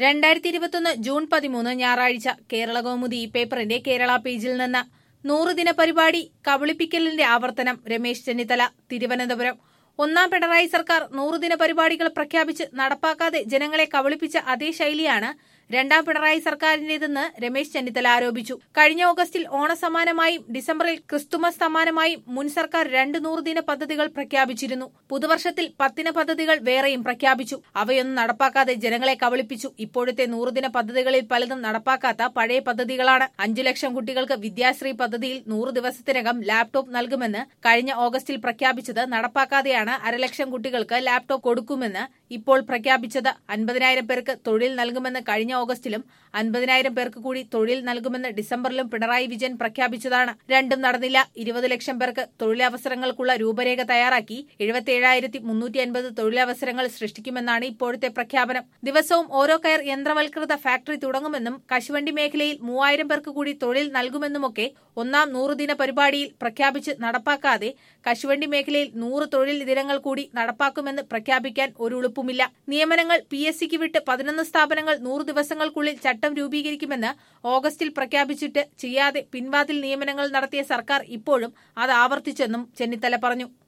രണ്ടായിരത്തി ഇരുപത്തൊന്ന് ജൂൺ പതിമൂന്ന് ഞായറാഴ്ച കേരള കൗമുദി ഈ പേപ്പറിന്റെ കേരള പേജിൽ നിന്ന് നൂറുദിന പരിപാടി കബളിപ്പിക്കലിന്റെ ആവർത്തനം രമേശ് ചെന്നിത്തല തിരുവനന്തപുരം ഒന്നാം പിണറായി സർക്കാർ നൂറുദിന പരിപാടികൾ പ്രഖ്യാപിച്ച് നടപ്പാക്കാതെ ജനങ്ങളെ കബളിപ്പിച്ച അതേ ശൈലിയാണ് രണ്ടാം പിണറായി സർക്കാരിന്റേതെന്ന് രമേശ് ചെന്നിത്തല ആരോപിച്ചു കഴിഞ്ഞ ഓഗസ്റ്റിൽ ഓണസമ്മാനമായും ഡിസംബറിൽ ക്രിസ്തുമസ് സമ്മാനമായും മുൻ സർക്കാർ രണ്ട് നൂറുദിന പദ്ധതികൾ പ്രഖ്യാപിച്ചിരുന്നു പുതുവർഷത്തിൽ പത്തിന് പദ്ധതികൾ വേറെയും പ്രഖ്യാപിച്ചു അവയൊന്നും നടപ്പാക്കാതെ ജനങ്ങളെ കബളിപ്പിച്ചു ഇപ്പോഴത്തെ നൂറുദിന പദ്ധതികളിൽ പലതും നടപ്പാക്കാത്ത പഴയ പദ്ധതികളാണ് അഞ്ചു ലക്ഷം കുട്ടികൾക്ക് വിദ്യാശ്രീ പദ്ധതിയിൽ നൂറ് ദിവസത്തിനകം ലാപ്ടോപ്പ് നൽകുമെന്ന് കഴിഞ്ഞ ഓഗസ്റ്റിൽ പ്രഖ്യാപിച്ചത് നടപ്പാക്കാതെയാണ് അരലക്ഷം കുട്ടികൾക്ക് ലാപ്ടോപ്പ് കൊടുക്കുമെന്ന് ഇപ്പോൾ പ്രഖ്യാപിച്ചത് അൻപതിനായിരം പേർക്ക് തൊഴിൽ നൽകുമെന്ന് കഴിഞ്ഞ ഓഗസ്റ്റിലും അൻപതിനായിരം പേർക്ക് കൂടി തൊഴിൽ നൽകുമെന്ന് ഡിസംബറിലും പിണറായി വിജയൻ പ്രഖ്യാപിച്ചതാണ് രണ്ടും നടന്നില്ല ഇരുപത് ലക്ഷം പേർക്ക് തൊഴിലവസരങ്ങൾക്കുള്ള രൂപരേഖ തയ്യാറാക്കി എഴുപത്തിയേഴായിരത്തി മുന്നൂറ്റി അൻപത് തൊഴിലവസരങ്ങൾ സൃഷ്ടിക്കുമെന്നാണ് ഇപ്പോഴത്തെ പ്രഖ്യാപനം ദിവസവും ഓരോ കയർ യന്ത്രവൽകൃത ഫാക്ടറി തുടങ്ങുമെന്നും കശുവണ്ടി മേഖലയിൽ മൂവായിരം പേർക്ക് കൂടി തൊഴിൽ നൽകുമെന്നുമൊക്കെ ഒന്നാം നൂറുദിന പരിപാടിയിൽ പ്രഖ്യാപിച്ച് നടപ്പാക്കാതെ കശുവണ്ടി മേഖലയിൽ നൂറ് തൊഴിൽ ദിനങ്ങൾ കൂടി നടപ്പാക്കുമെന്ന് പ്രഖ്യാപിക്കാൻ ഒരു ഉളുപ്പുമില്ല നിയമനങ്ങൾ പി എസ് സിക്ക് വിട്ട് പതിനൊന്ന് സ്ഥാപനങ്ങൾ നൂറ് ദിവസങ്ങൾക്കുള്ളിൽ ചട്ടം രൂപീകരിക്കുമെന്ന് ഓഗസ്റ്റിൽ പ്രഖ്യാപിച്ചിട്ട് ചെയ്യാതെ പിൻവാതിൽ നിയമനങ്ങൾ നടത്തിയ സർക്കാർ ഇപ്പോഴും അത് ആവർത്തിച്ചെന്നും ചെന്നിത്തല പറഞ്ഞു